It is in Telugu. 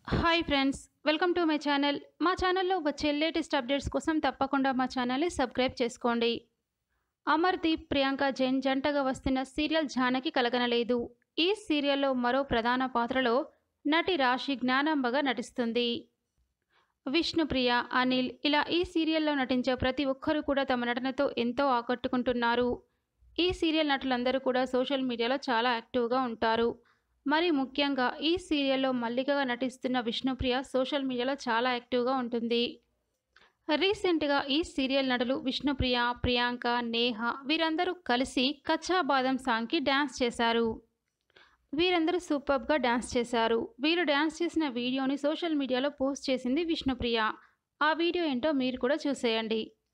hi friends welcome to my channel మా ఛానల్లో వచ్చే లేటెస్ట్ అప్డేట్స్ కోసం తప్పకుండా మా ఛానల్ని సబ్స్క్రైబ్ చేసుకోండి అమర్దీప్ ప్రియాంక జైన్ జంటగా వస్తున్న సీరియల్ జానకి కలగనలేదు ఈ సీరియల్లో మరో ప్రధాన పాత్రలో నటి రాశి జ్ఞానాంబగా నటిస్తుంది విష్ణుప్రియ అనిల్ ఇలా ఈ సీరియల్లో నటించే ప్రతి ఒక్కరూ కూడా తమ నటనతో ఎంతో ఆకట్టుకుంటున్నారు ఈ సీరియల్ నటులందరూ కూడా సోషల్ మీడియాలో చాలా యాక్టివ్గా ఉంటారు మరి ముఖ్యంగా ఈ సీరియల్లో మల్లికగా నటిస్తున్న విష్ణుప్రియ సోషల్ మీడియాలో చాలా యాక్టివ్గా ఉంటుంది రీసెంట్గా ఈ సీరియల్ నటులు విష్ణుప్రియ ప్రియాంక నేహ వీరందరూ కలిసి కచ్చా బాదం సాంగ్కి డ్యాన్స్ చేశారు వీరందరూ సూపర్గా డ్యాన్స్ చేశారు వీరు డ్యాన్స్ చేసిన వీడియోని సోషల్ మీడియాలో పోస్ట్ చేసింది విష్ణుప్రియ ఆ వీడియో ఏంటో మీరు కూడా చూసేయండి